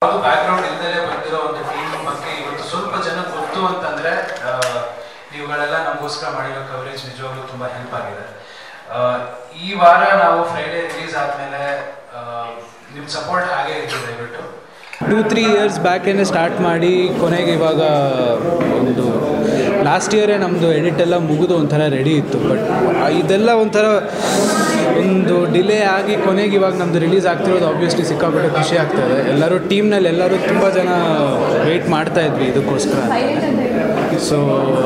ಯಾವುದು ಬ್ಯಾಕ್ಗ್ರೌಂಡ್ ಇಲ್ದಲೇ ಬಂದಿರೋ ಒಂದು ಟೀಮ್ ಬಗ್ಗೆ ಇವತ್ತು ಸ್ವಲ್ಪ ಜನ ಗೊತ್ತು ಅಂತಂದ್ರೆ ಆ, ನೀವುಗಳೆಲ್ಲ ನಮಗೋಸ್ಕರ ಮಾಡಿರೋ ಕವರೇಜ್ ನಿಜವಾಗ್ಲೂ ತುಂಬಾ ಹೆಲ್ಪ್ ಆಗಿದೆ ಆ, ಈ ವಾರ ನಾವು ಫ್ರೈಡೇ ರಿಲೀಸ್ ಆದ್ಮೇಲೆ ಆ, ನಿಮ್ ಸಪೋರ್ಟ್ ಹಾಗೆ ಇದೆ ದಯವಿಟ್ಟು ಟೂ ತ್ರೀ ಇಯರ್ಸ್ ಬ್ಯಾಕೇನೆ ಸ್ಟಾರ್ಟ್ ಮಾಡಿ ಕೊನೆಗೆ ಇವಾಗ ಒಂದು ಲಾಸ್ಟ್ ಇಯರೇ ನಮ್ಮದು ಎಡಿಟ್ ಎಲ್ಲ ಮುಗಿದು ಒಂಥರ ರೆಡಿ ಇತ್ತು ಬಟ್ ಇದೆಲ್ಲ ಒಂಥರ ಒಂದು ಡಿಲೇ ಆಗಿ ಕೊನೆಗೆ ಇವಾಗ ನಮ್ಮದು ರಿಲೀಸ್ ಆಗ್ತಿರೋದು ಆಬ್ವಿಯಸ್ಲಿ ಸಿಕ್ಕಾಪಟ್ಟೆ ಖುಷಿ ಆಗ್ತಾಯಿದೆ ಎಲ್ಲರೂ ಟೀಮ್ನಲ್ಲಿ ಎಲ್ಲರೂ ತುಂಬ ಜನ ವೆಯ್ಟ್ ಮಾಡ್ತಾ ಇದ್ವಿ ಇದಕ್ಕೋಸ್ಕರ ಸೊ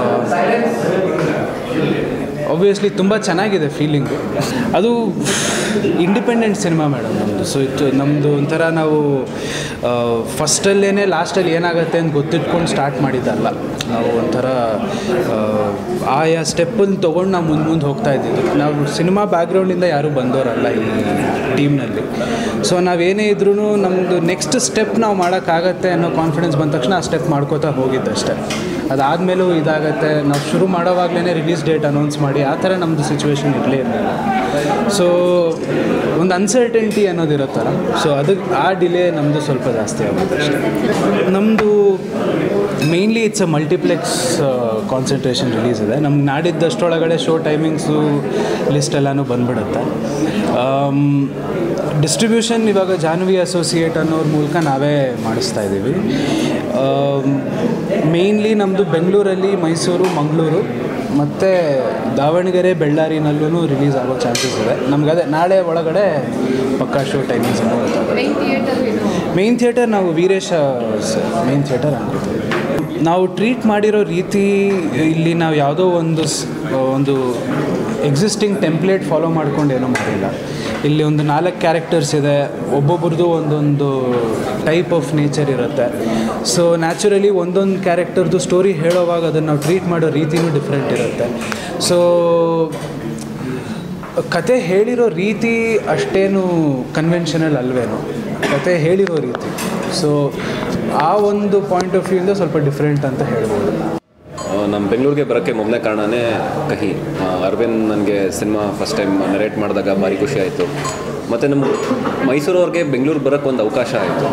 ಆಬ್ವಿಯಸ್ಲಿ ತುಂಬ ಚೆನ್ನಾಗಿದೆ ಫೀಲಿಂಗು ಅದು ಇಂಡಿಪೆಂಡೆಂಟ್ ಸಿನಿಮಾ ಮೇಡಮ್ ನಮ್ಮದು ಸೊ ಇತ್ತು ನಮ್ಮದು ಒಂಥರ ನಾವು ಫಸ್ಟಲ್ಲೇ ಲಾಸ್ಟಲ್ಲಿ ಏನಾಗುತ್ತೆ ಅಂತ ಗೊತ್ತಿಟ್ಕೊಂಡು ಸ್ಟಾರ್ಟ್ ಮಾಡಿದ್ದಲ್ಲ ನಾವು ಒಂಥರ ಆ, ಆಯಾ ಸ್ಟೆಪ್ಪನ್ನು ತೊಗೊಂಡು ನಾವು ಮುಂದೆ ಮುಂದೆ ಹೋಗ್ತಾ ಇದ್ದಿದ್ದು ನಾವು ಸಿನಿಮಾ ಬ್ಯಾಕ್ಗ್ರೌಂಡಿಂದ ಯಾರೂ ಬಂದವರಲ್ಲ ಈ ಟೀಮ್ನಲ್ಲಿ ಸೊ ನಾವೇನೇ ಇದ್ರೂ ನಮ್ಮದು ನೆಕ್ಸ್ಟ್ ಸ್ಟೆಪ್ ನಾವು ಮಾಡೋಕ್ಕಾಗತ್ತೆ ಅನ್ನೋ ಕಾನ್ಫಿಡೆನ್ಸ್ ಬಂದ ತಕ್ಷಣ ಆ ಸ್ಟೆಪ್ ಮಾಡ್ಕೋತಾ ಹೋಗಿದ್ದಷ್ಟೇ ಅದಾದಮೇಲೂ ಇದಾಗತ್ತೆ ನಾವು ಶುರು ಮಾಡೋವಾಗಲೇ ರಿಲೀಸ್ ಡೇಟ್ ಅನೌನ್ಸ್ ಮಾಡಿ ಆ ಥರ ನಮ್ಮದು ಸಿಚುವೇಶನ್ ಇರಲೇ ಇರಲಿಲ್ಲ ಸೊ ಒಂದು ಅನ್ಸರ್ಟೆಂಟಿ ಅನ್ನೋದಿರುತ್ತಲ್ಲ ಸೊ ಅದಕ್ಕೆ ಆ ಡಿಲೇ ನಮ್ಮದು ಸ್ವಲ್ಪ ಜಾಸ್ತಿ ಆಗುತ್ತೆ ಅಷ್ಟೇ ನಮ್ಮದು mainly it's a multiplex concentration release ಇದೆ ನಮ್ಗೆ ನಾಡಿದ್ದಷ್ಟರೊಳಗಡೆ ಶೋ ಟೈಮಿಂಗ್ಸು ಲಿಸ್ಟ್ ಎಲ್ಲನೂ ಬಂದ್ಬಿಡುತ್ತೆ ಡಿಸ್ಟ್ರಿಬ್ಯೂಷನ್ ಇವಾಗ ಜಾಹ್ನವಿ ಅಸೋಸಿಯೇಟ್ ಅನ್ನೋರ ಮೂಲಕ ನಾವೇ ಮಾಡಿಸ್ತಾ ಇದ್ದೀವಿ ಮೇಯ್ನ್ಲಿ ನಮ್ಮದು ಬೆಂಗಳೂರಲ್ಲಿ ಮೈಸೂರು ಮಂಗಳೂರು ಮತ್ತು ದಾವಣಗೆರೆ ಬೆಳ್ಳಾರಿನಲ್ಲೂ ರಿಲೀಸ್ ಆಗೋ ಚಾನ್ಸಸ್ ಇದೆ ನಮ್ಗೆ ಅದೇ ನಾಳೆ ಒಳಗಡೆ ಪಕ್ಕಾ ಶೋ ಟೈಮಿಂಗ್ಸ್ ಅನ್ನೋ ಗೊತ್ತಾಗುತ್ತೆ ಮೇನ್ ಥಿಯೇಟರ್ ನಾವು ವೀರೇಶ ಮೇನ್ ಥಿಯೇಟರ್ ಅನ್ಕೋತೀವಿ ನಾವು ಟ್ರೀಟ್ ಮಾಡಿರೋ ರೀತಿ ಇಲ್ಲಿ ನಾವು ಯಾವುದೋ ಒಂದು ಸ್- ಒಂದು ಎಕ್ಸಿಸ್ಟಿಂಗ್ ಟೆಂಪ್ಲೇಟ್ ಫಾಲೋ ಮಾಡ್ಕೊಂಡು ಏನೂ ಮಾಡಿಲ್ಲ ಇಲ್ಲಿ ಒಂದು ನಾಲ್ಕು ಕ್ಯಾರೆಕ್ಟರ್ಸ್ ಇದೆ ಒಬ್ಬೊಬ್ರದ್ದು ಒಂದೊಂದು ಟೈಪ್ ಆಫ್ ನೇಚರ್ ಇರುತ್ತೆ ಸೊ ನ್ಯಾಚುರಲಿ ಒಂದೊಂದು ಕ್ಯಾರೆಕ್ಟರ್ದು ಸ್ಟೋರಿ ಹೇಳೋವಾಗ ಅದನ್ನು ನಾವು ಟ್ರೀಟ್ ಮಾಡೋ ರೀತಿನೂ ಡಿಫ್ರೆಂಟ್ ಇರುತ್ತೆ ಸೊ ಕತೆ ಹೇಳಿರೋ ರೀತಿ ಅಷ್ಟೇನು ಕನ್ವೆನ್ಷನಲ್ ಅಲ್ವೇನೋ ಕತೆ ಹೇಳಿರೋ ರೀತಿ ಸೊ ಆ ಒಂದು ಪಾಯಿಂಟ್ ಆಫ್ ವ್ಯೂಯಿಂದ ಸ್ವಲ್ಪ ಡಿಫ್ರೆಂಟ್ ಅಂತ ಹೇಳ್ಬೋದು ನಮ್ಮ ಬೆಂಗಳೂರಿಗೆ ಬರೋಕ್ಕೆ ಮೊದಲನೇ ಕಾರಣನೇ ಕಹಿ ಆ, ಅರವಿಂದ್ ನನಗೆ ಸಿನಿಮಾ ಫಸ್ಟ್ ಟೈಮ್ ನರೇಟ್ ಮಾಡಿದಾಗ ಭಾರಿ ಖುಷಿ ಆಯಿತು ಮತ್ತು ನಮ್ಮ ಮೈಸೂರವ್ರಿಗೆ ಬೆಂಗಳೂರು ಬರೋಕ್ಕೆ ಒಂದು ಅವಕಾಶ ಆಯಿತು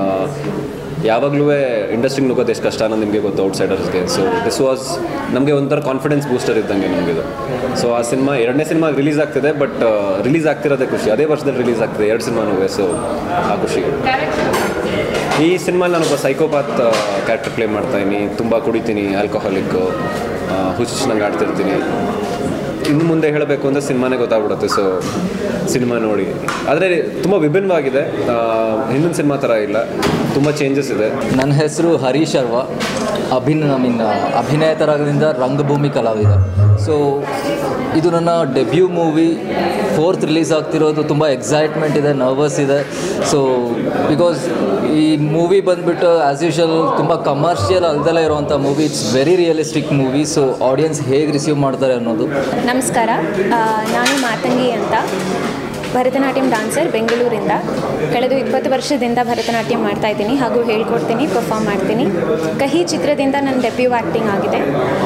ಯಾವಾಗಲೂ ಇಂಡಸ್ಟ್ರಿಗೆ ನುಗ್ಗೋದು ಎಷ್ಟು ಕಷ್ಟ ಅನ್ನೋದು ನಿಮಗೆ ಗೊತ್ತು ಔಟ್ಸೈಡರ್ಸ್ಗೆ ಸೊ ದಿಸ್ ವಾಸ್ ನಮಗೆ ಒಂಥರ ಕಾನ್ಫಿಡೆನ್ಸ್ ಬೂಸ್ಟರ್ ಇದ್ದಂಗೆ ನಮಗಿದು ಸೊ ಆ ಸಿನಿಮಾ ಎರಡನೇ ಸಿನಿಮಾ ರಿಲೀಸ್ ಆಗ್ತಿದೆ ಬಟ್ ರಿಲೀಸ್ ಆಗ್ತಿರೋದೇ ಖುಷಿ ಅದೇ ವರ್ಷದಲ್ಲಿ ರಿಲೀಸ್ ಆಗ್ತಿದೆ ಎರಡು ಸಿನಿಮಾನೂ ಸೊ ಆ ಖುಷಿ ಈ ಸಿನಿಮಾಲಿ ನಾನೊಬ್ಬ ಸೈಕೋಪಾತ್ ಕ್ಯಾರೆಕ್ಟರ್ ಪ್ಲೇ ಮಾಡ್ತಾಯಿದ್ದೀನಿ ತುಂಬ ಕುಡಿತೀನಿ ಆಲ್ಕೋಹಾಲಿಕ್ ಹುಚ್ಚು ನಂಗೆ ಆಡ್ತಿರ್ತೀನಿ ಇನ್ನು ಮುಂದೆ ಹೇಳಬೇಕು ಅಂದರೆ ಸಿನಿಮಾನೇ ಗೊತ್ತಾಗ್ಬಿಡುತ್ತೆ ಸೊ ಸಿನಿಮಾ ನೋಡಿ ಆದರೆ ತುಂಬ ವಿಭಿನ್ನವಾಗಿದೆ ಆ, ಹಿಂದಿನ ಸಿನಿಮಾ ಥರ ಇಲ್ಲ ತುಂಬ ಚೇಂಜಸ್ ಇದೆ ನನ್ನ ಹೆಸರು ಹರೀಶ್ ಅರ್ವ ಅಭಿನ್ ಐ ಮೀನ್ ಅಭಿನಯತರದಿಂದ ರಂಗಭೂಮಿ ಕಲಾವಿದ ಸೊ ಇದು ನನ್ನ ಡೆಬ್ಯೂ ಮೂವಿ ಫೋರ್ತ್ ರಿಲೀಸ್ ಆಗ್ತಿರೋದು ತುಂಬ ಎಕ್ಸೈಟ್ಮೆಂಟ್ ಇದೆ ನರ್ವಸ್ ಇದೆ ಸೊ ಬಿಕಾಸ್ ಈ ಮೂವಿ ಬಂದುಬಿಟ್ಟು ಆ್ಯಸ್ ಯೂಶಲ್ ತುಂಬ ಕಮರ್ಷಿಯಲ್ ಅಲ್ದಲೇ ಇರುವಂಥ movie it's very realistic movie so audience ಹೇಗೆ ರಿಸೀವ್ ಮಾಡ್ತಾರೆ ಅನ್ನೋದು ನಮಸ್ಕಾರ ಆ, ನಾನು ಮಾತಂಗಿ ಅಂತ ಭರತನಾಟ್ಯಂ ಡಾನ್ಸರ್ ಬೆಂಗಳೂರಿಂದ ಕಳೆದ ಇಪ್ಪತ್ತು ವರ್ಷದಿಂದ ಭರತನಾಟ್ಯ ಮಾಡ್ತಾ ಇದ್ದೀನಿ ಹಾಗೂ ಹೇಳ್ಕೊಡ್ತೀನಿ ಪರ್ಫಾರ್ಮ್ ಮಾಡ್ತೀನಿ ಕಹಿ ಚಿತ್ರದಿಂದ ನನ್ನ ಡೆಬ್ಯೂ ಆ್ಯಕ್ಟಿಂಗ್ ಆಗಿದೆ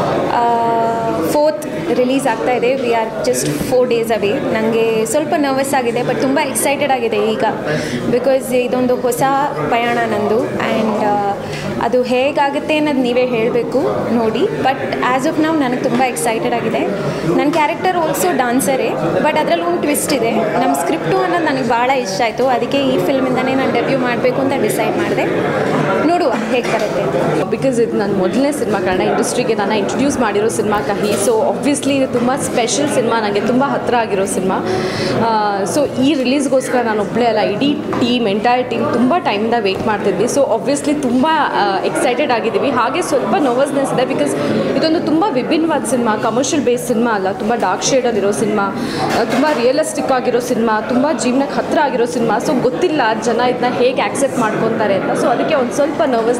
ಫೋರ್ತ್ ರಿಲೀಸ್ ಆಗ್ತಾ ಇದೆ we are just four days away ನನಗೆ ಸ್ವಲ್ಪ ನರ್ವಸ್ ಆಗಿದೆ ಬಟ್ ತುಂಬ ಎಕ್ಸೈಟೆಡ್ ಆಗಿದೆ ಈಗ ಬಿಕಾಸ್ ಇದೊಂದು ಹೊಸ ಪಯಣ ನಂದು ಆ್ಯಂಡ್ ಅದು ಹೇಗಾಗುತ್ತೆ ಅನ್ನೋದು ನೀವೇ ಹೇಳಬೇಕು ನೋಡಿ ಬಟ್ ಆ್ಯಸ್ ಆಫ್ ನಾವು ನನಗೆ ತುಂಬ ಎಕ್ಸೈಟೆಡ್ ಆಗಿದೆ ನನ್ನ ಕ್ಯಾರೆಕ್ಟರ್ ಆಲ್ಸೋ ಡಾನ್ಸರೇ ಬಟ್ ಅದರಲ್ಲಿ ಒಂದು ಟ್ವಿಸ್ಟ್ ಇದೆ ನಮ್ಮ ಸ್ಕ್ರಿಪ್ಟು ಅನ್ನೋದು ನನಗೆ ಭಾಳ ಇಷ್ಟ ಆಯಿತು ಅದಕ್ಕೆ ಈ ಫಿಲ್ಮಿಂದನೇ ನಾನು ಡೆಬ್ಯೂ ಮಾಡಬೇಕು ಅಂತ ಡಿಸೈಡ್ ಮಾಡಿದೆ ನೋಡುವ ಹೇಗೆ ಬರುತ್ತೆ ಅಂತ. ಬಿಕಾಸ್ ಇದು ನನ್ನ ಮೊದಲನೇ ಸಿನಿಮಾ ಕನ್ನಡ ಇಂಡಸ್ಟ್ರಿಗೆ ನಾನು ಇಂಟ್ರೊಡ್ಯೂಸ್ ಮಾಡಿರೋ ಸಿನಿಮಾ ಕಹಿ ಸೊ ಆಬ್ವಿಯಸ್ಲಿ ಇದು ತುಂಬ ಸ್ಪೆಷಲ್ ಸಿನಿಮಾ ನನಗೆ ತುಂಬ ಹತ್ತಿರ ಆಗಿರೋ ಸಿನಿಮಾ ಸೊ ಈ ರಿಲೀಸ್ಗೋಸ್ಕರ ನಾನು ಒಬ್ಬಳೇ ಅಲ್ಲ ಇಡೀ ಟೀಮ್ ಎಂಟೈರ್ ಟೀಮ್ ತುಂಬ ಟೈಮಿಂದ ವೆಯ್ಟ್ ಮಾಡ್ತಿದ್ವಿ ಸೊ ಆಬ್ವಿಯಸ್ಲಿ ತುಂಬ ಎಕ್ಸೈಟೆಡ್ ಆಗಿದ್ದೀವಿ ಹಾಗೆ ಸ್ವಲ್ಪ ನರ್ವಸ್ನೆಸ್ ಇದೆ ಬಿಕಾಸ್ ಇದೊಂದು ತುಂಬ ವಿಭಿನ್ನವಾದ ಸಿನಿಮಾ ಕಮರ್ಷಿಯಲ್ ಬೇಸ್ ಸಿನಿಮಾ ಅಲ್ಲ ತುಂಬ ಡಾರ್ಕ್ ಶೇಡಲ್ಲಿರೋ ಸಿನಿಮಾ ತುಂಬ ರಿಯಲಿಸ್ಟಿಕ್ ಆಗಿರೋ ಸಿನಿಮಾ ತುಂಬ ಜೀವನಕ್ಕೆ ಹತ್ತಿರ ಆಗಿರೋ ಸಿನಿಮಾ ಸೊ ಗೊತ್ತಿಲ್ಲ ಜನ ಇದನ್ನ ಹೇಗೆ ಆಕ್ಸೆಪ್ಟ್ ಮಾಡ್ಕೊತಾರೆ ಅಂತ ಸೊ ಅದಕ್ಕೆ ಒಂದು ಸ್ವಲ್ಪ ನರ್ವಸ್ನೆಸ್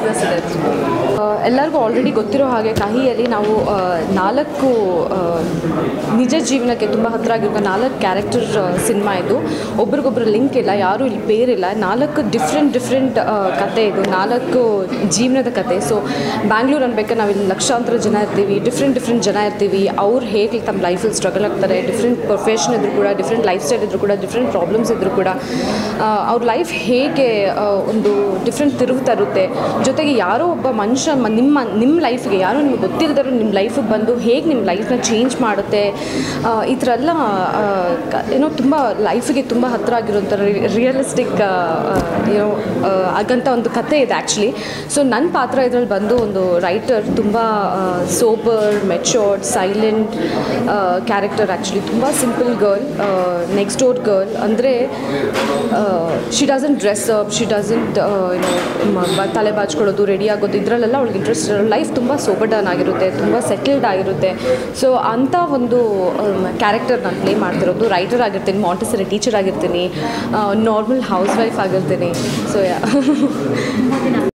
ಸೀರಿಯಸ್ನೆಸ್ ಇದೆ ಆ, ಎಲ್ಲರಿಗೂ ಆಲ್ರೆಡಿ ಗೊತ್ತಿರೋ ಹಾಗೆ ಕಹಿಯಲ್ಲಿ ನಾವು ಆ, ನಾಲ್ಕು ಆ, ನಿಜ ಜೀವನಕ್ಕೆ ತುಂಬ ಹತ್ತಿರ ಆಗಿರುವ ನಾಲ್ಕು ಕ್ಯಾರೆಕ್ಟರ್ ಸಿನಿಮಾ ಇದು ಒಬ್ರಿಗೊಬ್ರು ಲಿಂಕ್ ಇಲ್ಲ ಯಾರೂ ಇಲ್ಲಿ ಬೇರಿಲ್ಲ ನಾಲ್ಕು ಡಿಫ್ರೆಂಟ್ ಡಿಫ್ರೆಂಟ್ ಕತೆ ಇದು ನಾಲ್ಕು ಜೀವನದ ಕತೆ ಸೊ ಬ್ಯಾಂಗ್ಳೂರು ಅನ್ಬೇಕಾದ್ರೆ ನಾವು ಇಲ್ಲಿ ಲಕ್ಷಾಂತರ ಜನ ಇರ್ತೀವಿ ಡಿಫ್ರೆಂಟ್ ಡಿಫ್ರೆಂಟ್ ಜನ ಇರ್ತೀವಿ ಅವ್ರು ಹೇಗೆ ತಮ್ಮ ಲೈಫಲ್ಲಿ ಸ್ಟ್ರಗಲ್ ಆಗ್ತಾರೆ ಡಿಫ್ರೆಂಟ್ ಪ್ರೊಫೆಷನ್ ಇದ್ರೂ ಕೂಡ ಡಿಫ್ರೆಂಟ್ ಲೈಫ್ ಸ್ಟೈಲ್ ಇದ್ರೂ ಕೂಡ ಡಿಫ್ರೆಂಟ್ ಪ್ರಾಬ್ಲಮ್ಸ್ ಇದ್ರೂ ಕೂಡ ಆ, ಅವ್ರ ಲೈಫ್ ಹೇಗೆ ಆ, ಒಂದು ಡಿಫ್ರೆಂಟ್ ತಿರುವು ತರುತ್ತೆ ಜೊತೆಗೆ ಯಾರೋ ಒಬ್ಬ ಮನುಷ್ಯ ಮ- ನಿಮ್ಮ ನಿಮ್ಮ ಲೈಫ್ಗೆ ಯಾರೋ ನಿಮ್ಗೆ ಗೊತ್ತಿಲ್ಲದರೂ ನಿಮ್ಮ ಲೈಫಿಗೆ ಬಂದು ಹೇಗೆ ನಿಮ್ಮ ಲೈಫ್ನ ಚೇಂಜ್ ಮಾಡುತ್ತೆ ಆ, ಈ ಥರ ಎಲ್ಲ ಆ, ಕ- ಏನೋ ತುಂಬ ಲೈಫಿಗೆ ತುಂಬ ಹತ್ತಿರ ಆಗಿರೋಂಥ ರಿಯಲಿಸ್ಟಿಕ್ ಏನೋ ಆ, ಆಗಂತ ಒಂದು ಕತೆ ಇದೆ ಆ್ಯಕ್ಚುಲಿ ಸೊ ನನ್ನ ಪಾತ್ರ ಇದರಲ್ಲಿ ಬಂದು ಒಂದು ರೈಟರ್ ತುಂಬ sober matured silent character actually ತುಂಬ simple girl next door girl ಅಂದರೆ she doesn't dress up she doesn't ಏನೋ ತಲೆ ಬಾಚ್ಕೊಳ್ಳೋದು ರೆಡಿ ಆಗೋದು ಇದರಲ್ಲೆಲ್ಲ ಅವಳಿಗೆ ಇಂಟ್ರೆಸ್ಟ್ ಇರೋ ಲೈಫ್ ತುಂಬ ಸೋಬರ್ಡನ್ ಆಗಿರುತ್ತೆ ತುಂಬ ಸೆಟಲ್ಡ್ ಆಗಿರುತ್ತೆ ಸೊ ಅಂಥ ಒಂದು ಕ್ಯಾರೆಕ್ಟರ್ ನಾನು ಪ್ಲೇ ಮಾಡ್ತಿರೋದು ರೈಟರ್ ಆಗಿರ್ತೀನಿ ಮಾಂಟೆಸರಿ ಟೀಚರ್ ಆಗಿರ್ತೀನಿ ನಾರ್ಮಲ್ ಹೌಸ್ ವೈಫ್ ಆಗಿರ್ತೀನಿ ಸೊ ಯಾ